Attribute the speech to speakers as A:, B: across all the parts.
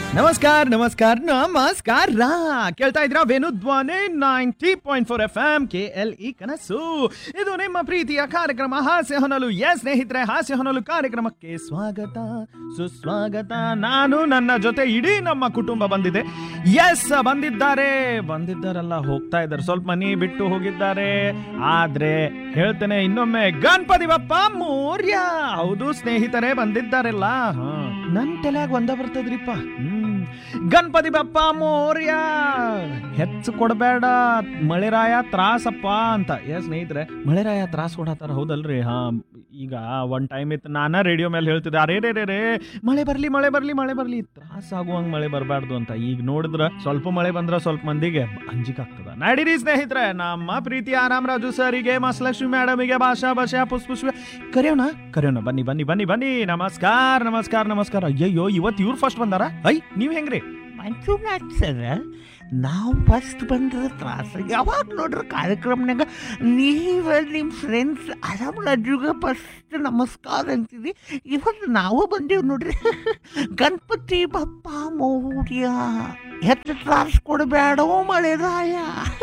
A: ನಮಸ್ಕಾರ ನಮಸ್ಕಾರ ನಮಸ್ಕಾರ ಕೇಳ್ತಾ ಇದ್ರ Venudhwani ninety point four F M K L E ಕನಸು ಇದು ನಿಮ್ಮ ಪ್ರೀತಿಯ ಕಾರ್ಯಕ್ರಮ ಹಾಸ್ಯ ಹೊನಲು ಎಸ್ ಸ್ನೇಹಿತರೆ ಹಾಸ್ಯ ಹೊನಲು ಕಾರ್ಯಕ್ರಮಕ್ಕೆ ಸ್ವಾಗತ ಸುಸ್ವಾಗತ ನಾನು ನನ್ನ ಜೊತೆ ಇಡೀ ನಮ್ಮ ಕುಟುಂಬ ಬಂದಿದೆ ಎಸ್ ಬಂದಿದ್ದಾರೆ ಬಂದಿದ್ದಾರಲ್ಲ ಹೋಗ್ತಾ ಇದ್ದಾರೆ ಸ್ವಲ್ಪ ಮನಿ ಬಿಟ್ಟು ಹೋಗಿದ್ದಾರೆ ಆದ್ರೆ ಹೇಳ್ತೇನೆ ಇನ್ನೊಮ್ಮೆ ಗಣಪತಿ ಬಪ್ಪ ಮೌರ್ಯ ಹೌದು ಸ್ನೇಹಿತರೆ ಬಂದಿದ್ದಾರಲ್ಲ ಹಾ ನನ್ ತಲೆಯಾಗ ಒಂದ ಬರ್ತದ್ರಿಪ್ಪ ಹ್ಮ್ ಗಣಪತಿ ಬಪ್ಪ ಮೌರ್ಯ ಹೆಚ್ಚು ಕೊಡಬೇಡ ಮಳೆರಾಯ ತ್ರಾಸಪ್ಪ ಅಂತ ಏ ಸ್ನೇಹಿತರೆ ಮಳೆರಾಯ ತ್ರಾಸ ಕೊಡತ್ತಾರ ಹೌದಲ್ರಿ ಹಾ ಈಗ ಒನ್ ಟೈಮ್ ಇತ್ತು ನಾನ ರೇಡಿಯೋ ಮೇಲೆ ಹೇಳ್ತಿದ್ದೆ ಅರೇ ರೇ ರೇ ರೇ ಮಳೆ ಬರ್ಲಿ ಮಳೆ ಬರ್ಲಿ ಮಳೆ ಬರ್ಲಿ ತ್ರಾಸ ಆಗುವಂಗ ಮಳೆ ಬರಬಾರ್ದು ಅಂತ ಈಗ ನೋಡಿದ್ರ ಸ್ವಲ್ಪ ಮಳೆ ಬಂದ್ರ ಸ್ವಲ್ಪ ಮಂದಿಗೆ ಅಂಜಿಕ್ ಆಗ್ತದ ನಡೀರಿ ಸ್ನೇಹಿತರೆ ನಮ್ಮ ಪ್ರೀತಿ ಆರಾಮ್ ರಾಜು ಸರಿಗೆ ಮಹಾಲಕ್ಷ್ಮಿ ಮೇಡಮಿಗೆ ಭಾಷಾ ಭಾಷಾ ಪುಷ್ಪುಷ್ಪ ಕರೆಯೋಣ ಕರೆಯೋಣ ಬನ್ನಿ ಬನ್ನಿ ಬನ್ನಿ ಬನ್ನಿ ನಮಸ್ಕಾರ ನಮಸ್ಕಾರ ನಮಸ್ಕಾರ ಅಯ್ಯಯ್ಯೋ ಇವತ್ತು ಇವ್ರು ಫಸ್ಟ್ ಬಂದಾರ ಐ ನೀವ್ ಹೆಂಗ್ರಿ
B: ಮಂಜುನಾಥ್ ಸರ್ ನಾವು ಫಸ್ಟ್ ಬಂದ್ರೆ ತ್ರಾಸ ಯಾವಾಗ ನೋಡ್ರಿ ಕಾರ್ಯಕ್ರಮನಾಗ ನೀವು ನಿಮ್ಮ ಫ್ರೆಂಡ್ಸ್ ಆರಾಮ್ ರಾಜುಗೆ ಫಸ್ಟ್ ನಮಸ್ಕಾರ ಅಂತಿದ್ವಿ ಇವತ್ತು ನಾವು ಬಂದೀವಿ ನೋಡ್ರಿ ಗಣಪತಿ ಬಪ್ಪ ಮೌರ್ಯ ಹೆಚ್ಚು ತ್ರಾಸ ಕೊಡಬೇಡೋ ಮಳೆರಾಯ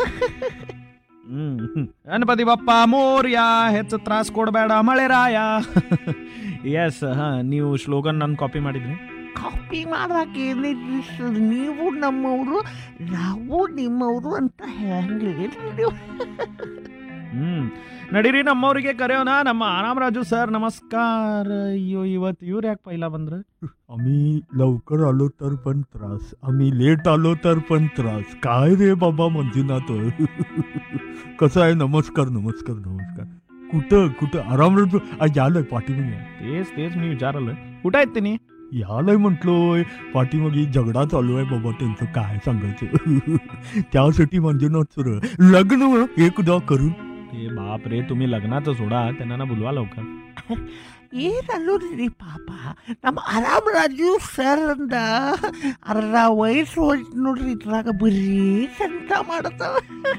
A: ಹ್ಮ್ ಹ್ಮ್. ಗಣಪತಿ ಬಪ್ಪ ಮೋರ್ಯ ಹೆಚ್ಚು ತ್ರಾಸ ಕೊಡಬೇಡ ಮಳೆರಾಯ ಎಸ್ ಹಾ ನೀವು ಸ್ಲೋಗನ್ ನಾನು ಕಾಪಿ ಮಾಡಿದ್ರಿ
B: ಕಾಪಿ ಮಾಡಕ್ಕೆ ಏನಿದ್ರಿ ಸರ್ ನೀವು ನಮ್ಮವರು ನಾವು ನಿಮ್ಮವರು ಅಂತ ಹೆಂಗೆ ನೀವು
A: ಹ್ಮ್ ನಡೀರಿ ನಮ್ಮವ್ರಿಗೆ ಕರೆಯೋಣ ನಮ್ಮ ಆರಾಮ್ ರಾಜು ಸರ್ नमस्कार अय्यो ಇವತ್ತು ಇವ್ರು ಯಾಕೆ पहिला ಬಂದ್ರು
C: आम्ही लवकर आलो तर पण त्रास आम्ही लेट आलो तर पण त्रास काय रे बाबा मंजुनाथ कसं आहे नमस्कार नमस्कार नमस्कार कुठं कुठं आराम राहतो आज आलंय पाठीमागे
A: तेच तेच मी विचारलं कुठं आहेत त्यांनी
C: यालंय म्हटलोय पाठीमागे झगडा चालू आहे बाबा त्यांचं काय सांगायचं त्यासाठी मंजुनाथ सर लग्न एकदा करून
A: ते बाप रे तुम्ही लग्नाचं सोडा त्यांना ना बोलवा लवकर
B: ಏನಲ್ಲೋದ್ರಿ ಪಾಪ ನಮ್ಮ ಆರಾಮ್ ರಾಜು ಸರ್ ಅಂದ ಅರ್ಧ ವಯಸ್ಸು ಹೋಯ್ತು ನೋಡ್ರಿ ಇದ್ರಾಗ ಬರೀ ಸಂತ ಮಾಡ್ತಾವ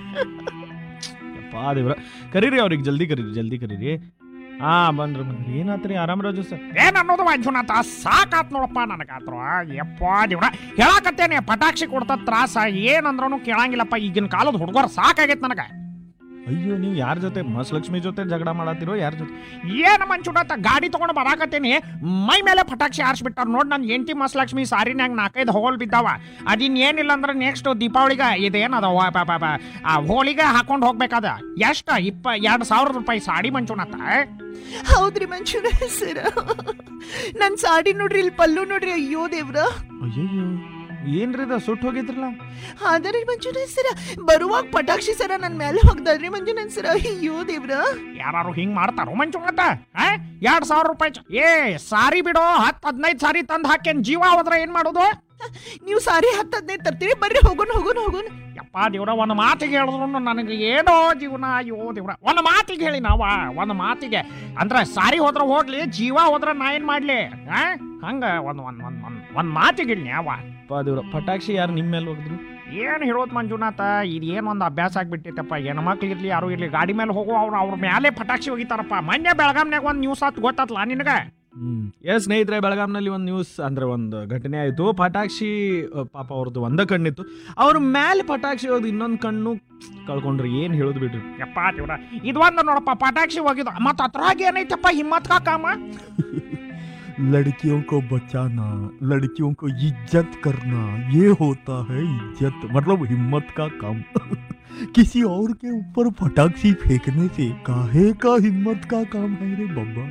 A: ಯಪ್ಪ ದೇವ್ರ ಕರೀರಿ ಅವ್ರಿಗೆ ಜಲ್ದಿ ಕರೀರಿ ಜಲ್ದಿ ಕರೀರಿ ಹಾ ಬಂದ್ರು ಬಂದ್ರಿ ಏನಾತ್ರಿ ಆರಾಮ್ ರಾಜು ಸರ್
D: ಏನ್ ಅನ್ನೋದು ಮಂಜುನಾಥ ಸಾಕಾತ್ ನೋಡಪ್ಪ ನನಗಾತ್ರ ಯಪ್ಪ ದೇವ್ರ ಹೇಳಾಕತ್ತೇನೆ ಪಟಾಕ್ಷಿ ಕೊಡ್ತ ತ್ರಾಸ ಏನಂದ್ರೂ ಕೇಳಂಗಿಲ್ಲಪ್ಪ ಈಗಿನ ಕಾಲದ ಹುಡುಗರು ಸಾಕಾಗೈತ್ ನನಗ
A: ಅಯ್ಯೋ ನೀವು ಯಾರ ಜೊತೆ ಮಹಾಲಕ್ಷ್ಮಿ ಜೊತೆ ಜಗಳ ಮಾಡತ್ತಿರೋ ಯಾರ ಜೊತೆ
D: ಏನ ಮಂಜುನಾಥ ಗಾಡಿ ತಗೊಂಡು ಬರಾಕತ್ತೇನಿ ಮೈ ಮೇಲೆ ಪಟಾಕ್ಷಿ ಹಾರಿಸ್ಬಿಟ್ಟಾರ ನೋಡ್ ನನ್ನ ಹೆಂಡತಿ ಮಸ್ಲಕ್ಷ್ಮಿ ಸಾರಿನ್ಯಾಗ ನಾಲ್ಕೈದು ಹೋಲ್ ಬಿದ್ದಾವ ಅದಿನ್ ಏನಿಲ್ಲ ಅಂದ್ರೆ ನೆಕ್ಸ್ಟ್ ದೀಪಾವಳಿಗೆ ಇದೇನದ ವ- ಪ- ಪ- ಪ- ಆ ಹೋಳಿಗೆ ಹಾಕೊಂಡು ಹೋಗ್ಬೇಕಾದ ಎಷ್ಟ ಇಪ್ಪ ಎರಡು ಸಾವಿರ ರೂಪಾಯಿ ಸಾಡಿ ಮಂಜುನಾಥ
E: ಹೌದ್ರಿ ಮಂಜುನಾಥ್ ಸರ ನನ್ ಸಾಡಿ ನೋಡ್ರಿ ಇಲ್ಲಿ ಪಲ್ಲು ನೋಡ್ರಿ ಅಯ್ಯೋ ದೇವ್ರ
A: ಅಯ್ಯಯ್ಯೋ ಏನ್ರಿ ಇದು ಸುಟ್ಟು ಹೋಗಿದ್ರಲ್ಲ
E: ಆದ್ರೆ ಮಂಜುನಾಥ್ ಸರ ಬರುವಾಗ ಪಟಾಕ್ಷಿ ಸರ ನನ್ ಮೇಲೆ ಹೋಗ್ದಲ್ರಿ ಮಂಜುನಾಥ್ ಸರ ಅಯ್ಯೋ ದೇವ್ರ
D: ಯಾರು ಹಿಂಗ್ ಮಾಡ್ತಾರೋ ಮಂಜುನಾಥ ಎರಡ್ ಸಾವಿರ ರೂಪಾಯಿ ಚ- ಏ ಸಾರಿ ಬಿಡೋ ಹತ್ತು ಹದಿನೈದು ಸಾರಿ ತಂದು ಹಾಕೇನ್ ಜೀವ ಹೋದ್ರೆ ಏನ್ ಮಾಡೋದು
E: ನೀವು ಸಾರಿ ಹತ್ತು ಹದಿನೈದು ತರ್ತೀರಿ ಬರ್ರಿ ಹೋಗೋಣ ಹೋಗೋಣ ಹೋಗೋಣ
D: ಯಪ್ಪ ದೇವ್ರ ಒಂದು ಮಾತಿಗೆ ಹೇಳಿದ್ರು ನನಗೆ ಏನೋ ಜೀವನ ಅಯ್ಯೋ ದೇವ್ರ ಒಂದು ಮಾತಿಗೆ ಹೇಳಿ ನಾವ ಒಂದು ಮಾತಿಗೆ ಅಂದ್ರೆ ಸಾರಿ ಹೋದ್ರ ಹೋಗ್ಲಿ ಜೀವ ಹೋದ್ರ ನಾ ಏನ್ ಮಾಡ್ಲಿ ಆ? ಹಂಗ ಒಂದ್ ಒಂದ್ ಒಂದ್ ಒಂದ್ ಒಂದ್ ಮಾತಿಗೆ ಹೇಳಿ ಅವ
A: ಅಪ್ಪ ದೇವ್ರ ಪಟಾಕ್ಷಿ ಯಾರು ನಿಮ್ಮ ಮೇಲೆ ಹೋಗಿದ್ರು
D: ಏನ್ ಹೇಳೋದ್ ಮಂಜುನಾಥ ಇದು ಏನ್ ಒಂದು ಅಭ್ಯಾಸ ಆಗ್ಬಿಟ್ಟೈತಪ್ಪ ಹೆಣ್ಣು ಮಕ್ಳು ಇರ್ಲಿ ಯಾರು ಇರ್ಲಿ ಗಾಡಿ ಮೇಲೆ ಹೋಗೋ ಅವ್ರು ಅವ್ರ ಮೇಲೆ ಪಟಾಕ್ಷಿ ಹೋಗಿತಾರಪ್ಪ ಮೊನ್ನೆ ಬೆಳಗಾಮ್ನಾಗ ಒಂದು ನ್ಯೂಸ್ ಆತ್ ಗೊತ್ತತ್ಲ ನಿನಗ
A: ಹ್ಮ್ ಎಸ್ ಸ್ನೇಹಿತರೆ ಬೆಳಗಾಂನಲ್ಲಿ ಒಂದು ನ್ಯೂಸ್ ಅಂದ್ರೆ ಒಂದು ಘಟನೆ ಆಯಿತು ಪಟಾಕ್ಷಿ ಅ, ಪಾಪ ಅವ್ರದ್ದು ಒಂದ ಕಣ್ಣಿತ್ತು ಅವ್ರ ಮೇಲೆ ಪಟಾಕ್ಷಿ ಹೋದ್ ಇನ್ನೊಂದು ಕಣ್ಣು ಕಳ್ಕೊಂಡ್ರಿ ಏನು ಹೇಳೋದು ಬಿಡ್ರಿ
D: ಯಪ್ಪ ದೇವ್ರ ಇದು ಒಂದು ನೋಡಪ್ಪ ಪಟಾಕ್ಷಿ ಹೋಗಿದ್ದು ಮತ್ತ ಅದ್ರಾಗ ಏನೈತಪ್ಪ ಹಿಮ್ಮತ್ ಕಾಮ
C: लड़कियों को बचाना लड़कियों को इज्जत करना ये होता है इज्जत मतलब हिम्मत का काम किसी और के ऊपर पटाक्षी फेंकने से काहे का हिम्मत का काम है रे बाबा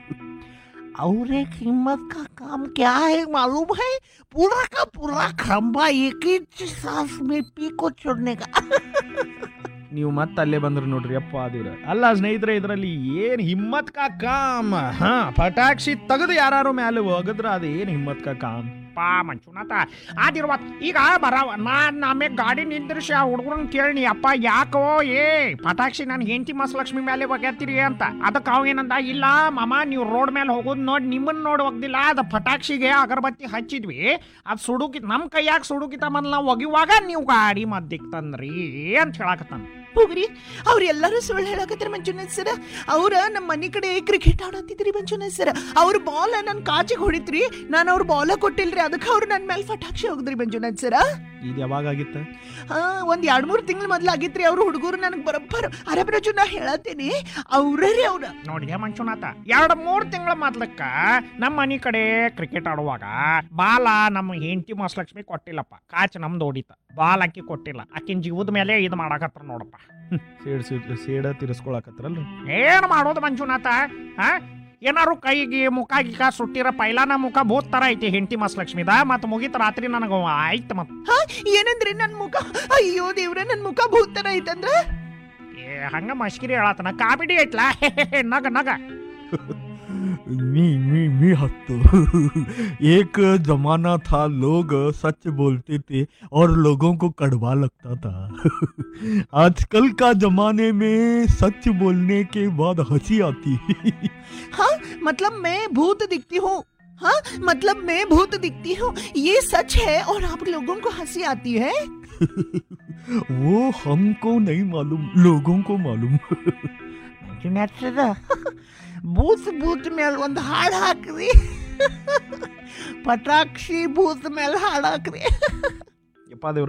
B: और एक हिम्मत का काम क्या है मालूम है पूरा का पूरा खंबा एक ही सांस में पी को छोड़ने का
A: ನೀವು ಮತ್ತೆ ಅಲ್ಲೇ ಬಂದ್ರಿ ನೋಡ್ರಿ ಅಪ್ಪ ಅದಿರ ಅಲ್ಲ ಸ್ನೇಹಿತರೆ ಇದರಲ್ಲಿ ಏನು ಹಿಮ್ಮತ್ ಕಾ ಕಾಮ್ ಹಾ ಪಟಾಕ್ಷಿ ತೆಗೆದು ಯಾರು ಮೇಲೆ ಒಗದ್ರ ಅದು ಏನು ಹಿಮ್ಮತ್ ಕಾ ಕಾಮ್
D: ಪಾ ಮಂಜುನಾಥ ಆದಿರುವ ಈಗ ಬರವ ನಾನ್ ಆಮೇಲೆ ಗಾಡಿ ನಿಂದ್ರಿಸಿ ಆ ಹುಡುಗರನ್ನ ಕೇಳಿ ಅಪ್ಪ ಯಾಕೋ ಏ ಪಟಾಕ್ಷಿ ನನ್ನ ಹೆಂಡತಿ ಮಸ್ಲಕ್ಷ್ಮಿ ಮೇಲೆ ಒಗ್ಯಾತಿರಿ ಅಂತ ಅದಕ್ಕೆ ಅವ ಏನಂದ ಇಲ್ಲ ಮಾಮ ನೀವು ರೋಡ್ ಮೇಲೆ ಹೋಗೋದು ನೋಡಿ ನಿಮ್ಮನ್ನ ನೋಡಿ ಒಗ್ದಿಲ್ಲ ಅದು ಪಟಾಕ್ಷಿಗೆ ಅಗರಬತ್ತಿ ಹಚ್ಚಿದ್ವಿ ಅದು ಸುಡುಕಿ ನಮ್ಮ ಕೈಯಾಗ ಸುಡುಕಿತ ಮೊದಲು ನಾವು ಒಗಿವಾಗ ನೀವು ಗಾಡಿ ಮದ್ದಿಗೆ ತಂದ್ರಿ ಅಂತ ಹೇಳಕತ್ತಾನ
E: ಹೋಗ್ರಿ ಅವ್ರ ಎಲ್ಲರೂ ಸುಳ್ಳು ಹೇಳಕತ್ತಾರ ಮಂಜುನಾಥ್ ಸರ ಅವ್ರ ನಮ್ಮ ಮನೆ ಕಡೆ ಕ್ರಿಕೆಟ್ ಆಡತ್ತಿದ್ರಿ ಮಂಜುನಾಥ್ ಸರ ಅವ್ರ ಬಾಲ್ ನನ್ ಕಾಚಿಗೆ ಹೊಡಿತ್ರಿ ನಾನು ಅವ್ರ ಬಾಲ ಕೊಟ್ಟಿಲ್ರಿ ಅದಕ್ಕೆ ಅವ್ರು ನನ್ನ ಮೇಲೆ ಫಟಾಕ್ಷಿ ಹೋಗಿದ್ರಿ ಮಂಜುನಾಥ್ ಸರ
A: ಇದು ಯಾವಾಗ ಆಗಿತ್ತ
E: ಹಾ ಒಂದ್ ಎರಡ್ ಮೂರ್ ತಿಂಗಳ ಮೊದ್ಲು ಆಗಿತ್ರಿ ಅವ್ರ ಹುಡುಗರು ನನಗೆ ಬರೋಬ್ಬರ ಅರಬ್ರಜು ನಾ ಹೇಳತ್ತೀನಿ ಅವ್ರೇ ರೀ ಅವ್ರ
D: ನೋಡಿದೆ ಮಂಜುನಾಥ ಎರಡು ಮೂರು ತಿಂಗಳ ಮೊದ್ಲಕ್ಕ ನಮ್ಮ ಮನೆ ಕಡೆ ಕ್ರಿಕೆಟ್ ಆಡುವಾಗ ಬಾಲ ನಮ್ಮ ಹೆಂಡತಿ ಮಹಾಲಕ್ಷ್ಮಿ ಕೊಟ್ಟಿಲ್ಲಪ್ಪ ಕಾಚ್ ನಮ್ದು ಹೊಡಿತ ಬಾಲ್ ಅಕ್ಕಿ ಕೊಟ್ಟಿಲ್ಲ ಆಕಿನ ಜೀವದ ಮೇಲೆ ಇದು ಮಾಡಕತ್ರ ನೋಡಪ್ಪ
A: ಸೇಡ್ ಸೇಡ್ ಸೇಡ ತಿರ್ಸ್ಕೊಳಕತ್ರಲ್ರಿ
D: ಏನು ಮಾಡೋದು ಮಂಜುನಾಥ ಹಾ ಏನಾರು ಕೈಗೆ ಮುಖ ಗಿಕ ಸುಟ್ಟಿರ ಪೈಲಾನ ಮುಖ ಭೂತ್ ತರ ಐತಿ ಹೆಂಡತಿ ಮಹಾಲಕ್ಷ್ಮಿದ ಮತ್ತು ಮುಗಿತ ರಾತ್ರಿ ನನಗೆ ಆಯ್ತು ಮತ್ತೆ
E: ಹಾ ಏನಂದ್ರಿ ನನ್ ಮುಖ ಅಯ್ಯೋ ದೇವ್ರ ನನ್ ಮುಖ ಭೂತ್ ತರ ಐತಂದ್ರ
D: ಏ ಹಂಗ ಮಸ್ಕಿರಿ ಹೇಳತ್ತನ ಕಾಮಿಡಿ ಐತ್ಲಾ ನಗ ನಗ
C: मी मी मी हंसतो एक जमाना था लोग सच बोलते थे और लोगों को कड़वा लगता था आजकल का जमाने में सच बोलने के बाद हंसी आती
E: मतलब मैं भूत दिखती हूँ हाँ मतलब मैं भूत दिखती हूँ ये सच है और आप लोगों को हंसी आती है
C: वो हमको नहीं मालूम लोगों को मालूम
B: ಮಂಜುನಾಥ್ ಸರ ಬೂತ್ ಬೂತ್ ಮೇಲೆ ಒಂದು ಹಾಡು ಹಾಕ್ರಿ ಪಟಾಕ್ಷಿ ಬೂತ್ ಮೇಲೆ ಹಾಡು ಹಾಕ್ರಿ
A: ಯಪ್ಪ ದೇವ್ರ